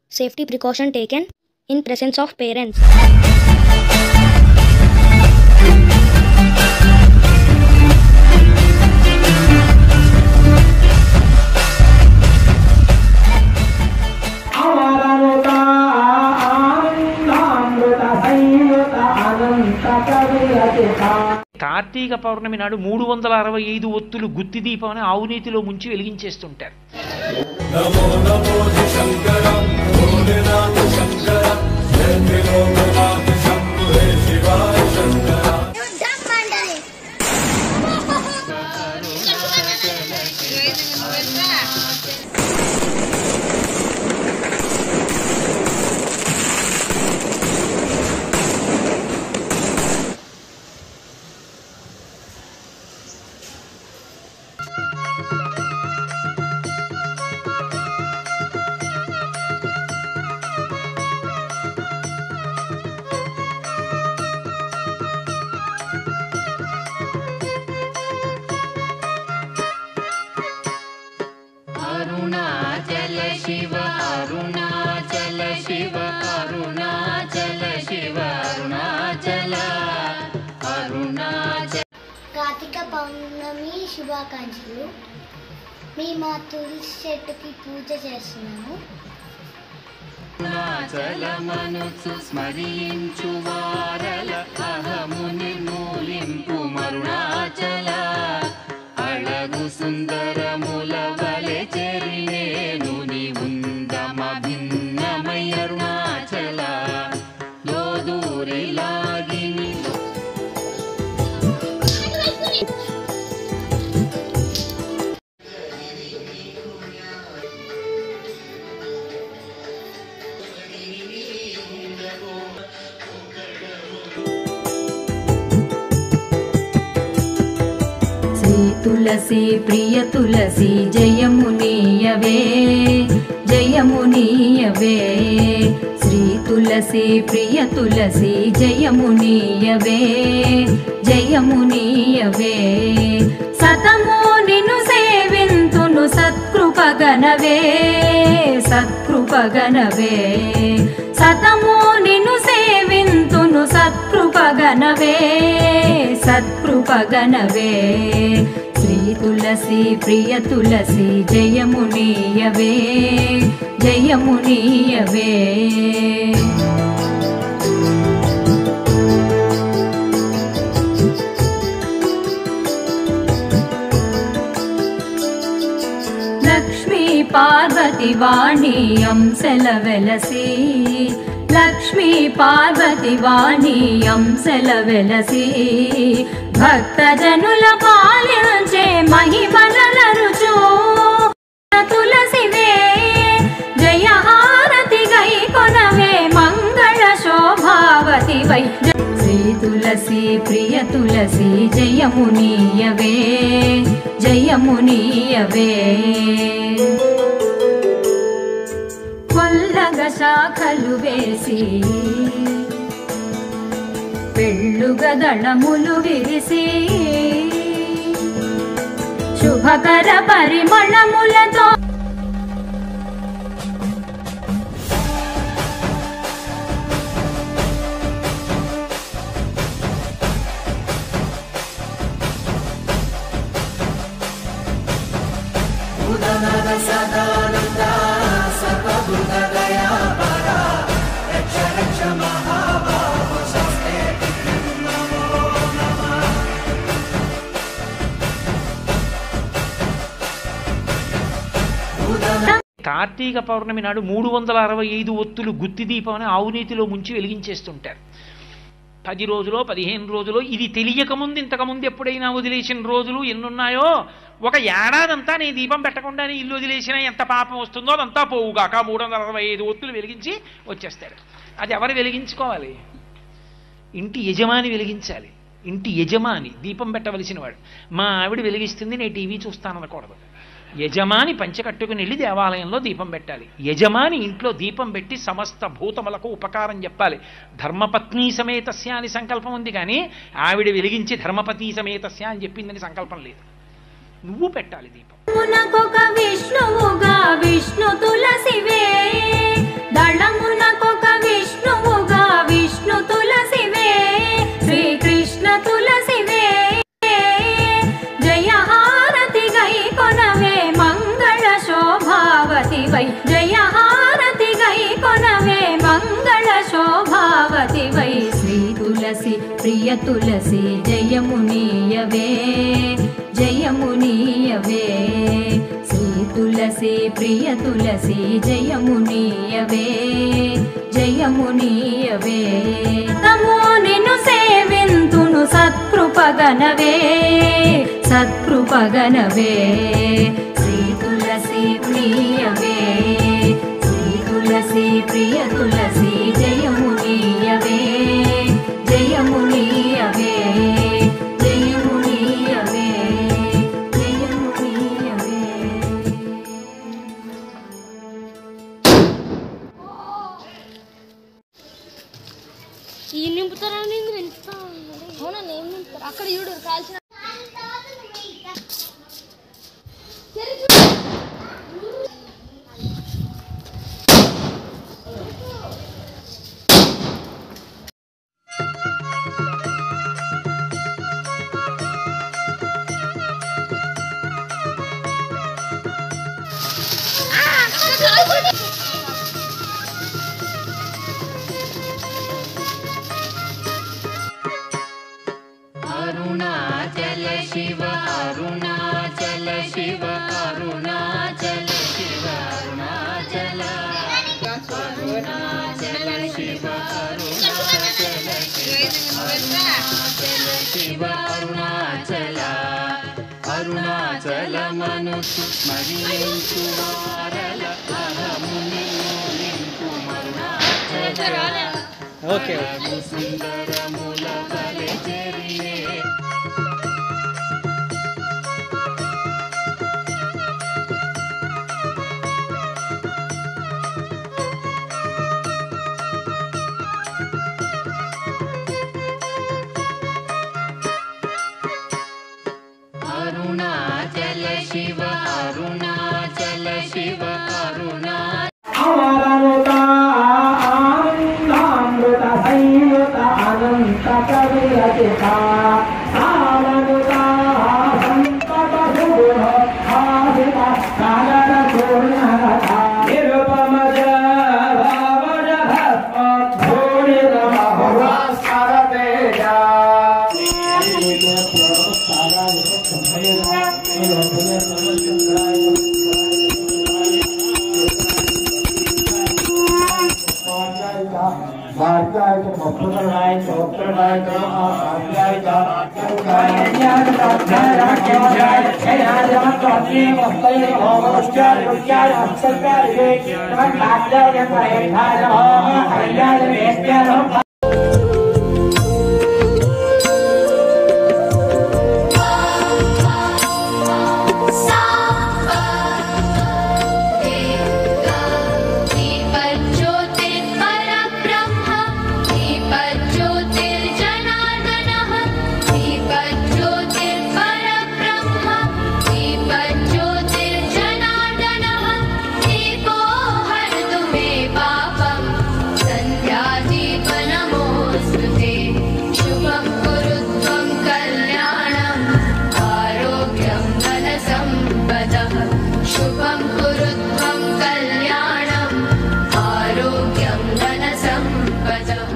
Safety precaution taken in presence of parents. అమరనుత ఆనందామృత సంయుత అనంత కవిరచిత కార్తీక పౌర్ణమి నాడు మూడు వందల అరవై ఐదు ఒత్తులు గుత్తి దీపం అని ఆవునీతిలో ముంచి వెలిగించేస్తుంటారు అరుణాచల శివ అరుణాచల శివ అరుణాచల శివ అరుణాచల అరుణాచల కార్తీక పౌర్ణమి శుభాకాంక్షలు మీ మా తులసి చెట్టుకి పూజ చేస్తున్నాము అరుణాచల మనుచు స్మరించు వారల అహము నిర్మూలింపు మరుణాచల అళగు సుందరముల వలె చెరినేను నీవుందమ భిన్నమై అరుణాచల లోదూరి లాగిని శ్రీ తులసి ప్రియ తులసి జయమునీయవే జయమునీయవే శ్రీ తులసి ప్రియ తులసి జయమునీయవే జయమునీయవే సతము నిన్ను సేవింతును సత్కృపగనవే సత్కృపగనవే సతము నిన్ను సేవింతును సత్కృపగనవే సత్కృపగనవే శ్రీ తులసి ప్రియ తులసి జయమునీయవే జయమునీయవే లక్ష్మీ పార్వతి వాణి అంశల వెలసి లక్ష్మీ పార్వతి వాణి అంశల వెలసి భక్తజనుల పాలించే మహిమలరుచు తులసివే జయ హారతి గై కొనవే మంగళ శోభావతి వై శ్రీ తులసి ప్రియ తులసి జయమునీయవే జయమునీయవే కొల్లగ శాఖలు వేసి పెళ్ళుగ దళములు విరిసి శుభకర పరిమళములతో కార్తీక పౌర్ణమి నాడు మూడు వందల అరవై ఐదు ఒత్తులు గుత్తి దీపం అని ఆవునీతిలో ముంచి వెలిగించేస్తుంటారు పది రోజులో పదిహేను రోజులో ఇది తెలియకముందు ఇంతకుముందు ఎప్పుడైనా వదిలేసిన రోజులు ఎన్నున్నాయో ఒక ఏడాదంతా నేను దీపం పెట్టకుండానే ఇల్లు వదిలేసినా ఎంత పాపం వస్తుందో అదంతా పోవుగాక మూడు వందల అరవై ఐదు ఒత్తులు వెలిగించి వచ్చేస్తాడు అది ఎవరు వెలిగించుకోవాలి ఇంటి యజమాని వెలిగించాలి ఇంటి యజమాని దీపం పెట్టవలసిన వాడు మా ఆవిడ వెలిగిస్తుంది నేను టీవీ చూస్తాననకూడదు యజమాని పంచె కట్టుకుని వెళ్ళి దేవాలయంలో దీపం పెట్టాలి యజమాని ఇంట్లో దీపం పెట్టి సమస్త భూతములకు ఉపకారం చెప్పాలి ధర్మపత్ని సమేతస్య అని సంకల్పం ఉంది కానీ ఆవిడ వెలిగించి ధర్మపతి సమేతస్య అని చెప్పిందని సంకల్పం లేదు నువ్వు పెట్టాలి దీపం మునకొక విష్ణువుగా విష్ణు తులసివే ప్రియ తులసి జయమునీయవే జయమునీయవే శ్రీ తులసి ప్రియ తులసి జయమునీయవే జయమునీయవే నమో నిన్ను సేవింతును సత్కృపగనవే సత్కృపగనవే శ్రీ తులసి ప్రియవే శ్రీ తులసి ప్రియ తులసి జయమునీయవే జయమునీయవే జయమునీయవే జయమునీయవే ఈ నింపుతారా నింపుతా అవునా నేను నింపుతారు అక్కడ చూడు కాల్చిన అరుణాచల శివ అరుణాచల శివ అరుణాచల శివ అరుణాచల అరుణాచల శివ అరుణాచల శివ అరుణాచల శివ అరుణాచల అరుణాచల మనసు స్మరించు వారల అహముని నింపు మరుణాచల ఓకే సుందరముల వలె చెరియే అరుణాచల శివ అరుణాచల శివ అరుణా అమరనుత ఆనందామృత సంయుత అనంత కవిరచిత సామనుత సంపద శుభ ఆదిత సాగర పూర్ణరథ నిరుపమజ భావజ భస్మ ధూళిత మహురాస్కర తేజ Thank दीपज्योतिर्परब्रह्म दीपज्योतिर्जनार्दनः दीपज्योतिर्परब्रह्म दीपज्योतिर्जनार्दनः दीपो हरतु मे पापं सन्ध्यादीपनमोऽस्तु ते शुभं कुरु त्वं कल्याणम् आरोग्यं धनसम्पदः शुभं कुरु त्वं कल्याणम् आरोग्यं धनसम्पदः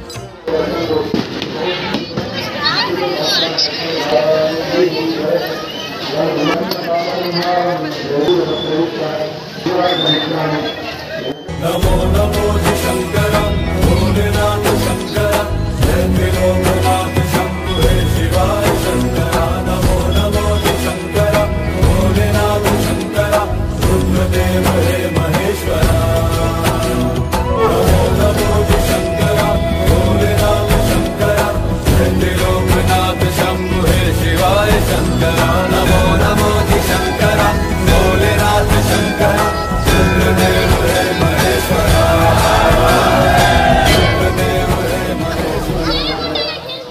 नमो नमो शङ्कर भोलेनाथ शङ्कर जय त्रिलोकनाथ शम्भु हे शिवाय शङ्कर नमो नमो शङ्कर भोलेनाथ शङ्कर रुद्रदेव हे महेश्वर नमो नमो शङ्कर भोलेनाथ शङ्कर जय त्रिलोकनाथ शम्भु हे शिवाय शङ्कर नमो नमो शङ्कर भोलेनाथ शङ्कर रुद्रदेव हे महेश्वर रुद्रदेव हे महेश्वर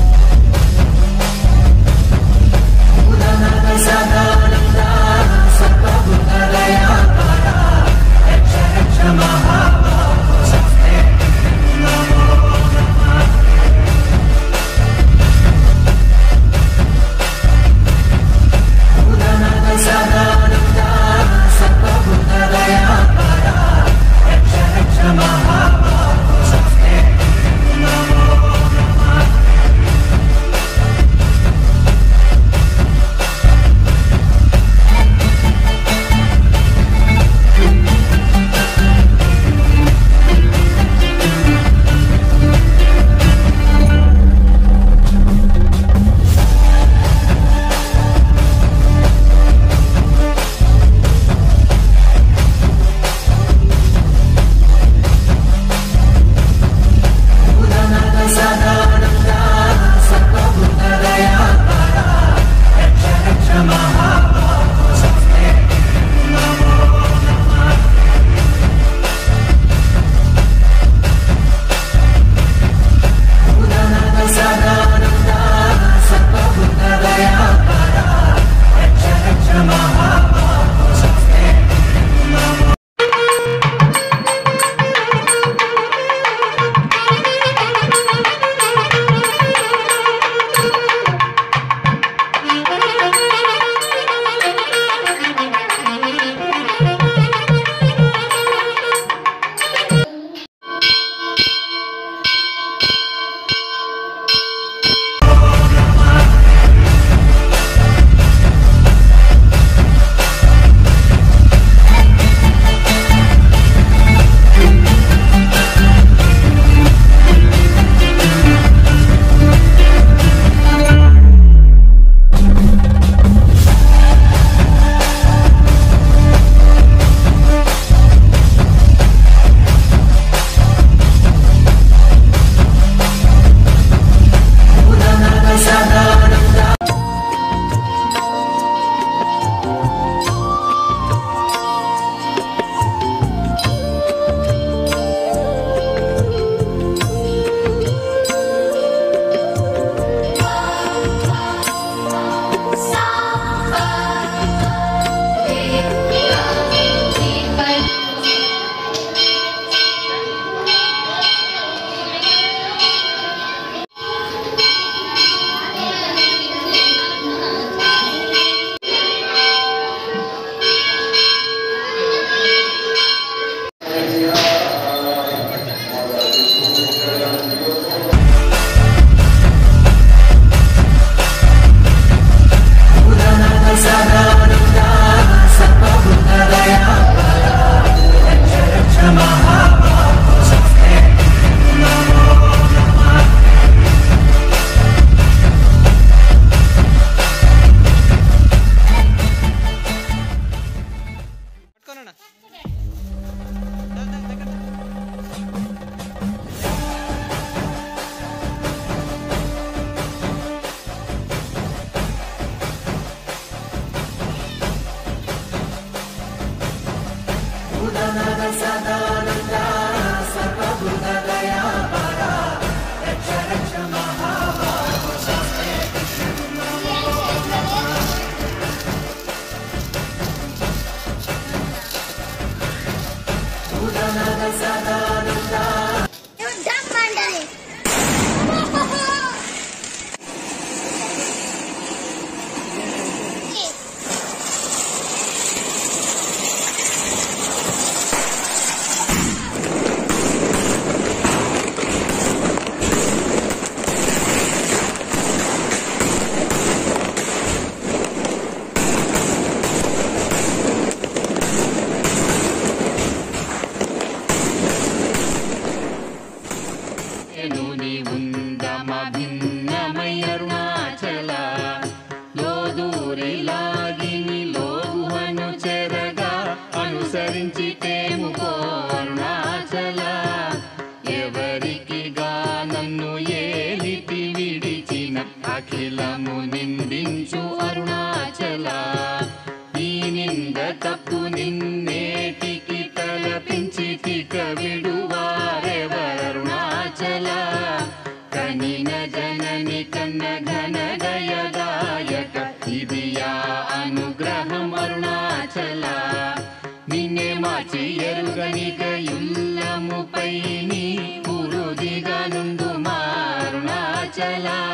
you. నుని ఉందమ భిన్నమై అరుణాచల లోదూరి లాగిని లోగుహను చెరగా అనుసరించి తేముకో అరుణాచల ఎవరికి నన్ను ఏలితి విడిచిన అఖిలము నిందించు అరుణాచల ఈ నింద తప్పు నిన్నేటికి తలపించి తిక విడువారెవరుణాచల కనిన జనని కన్న ఘన దయదాయక ఇది యా అనుగ్రహం అరుణాచల నిన్నే మార్చి ఎరుగనిక యుల్లముపై నీ పురుదిగా నుండు మారుణాచలా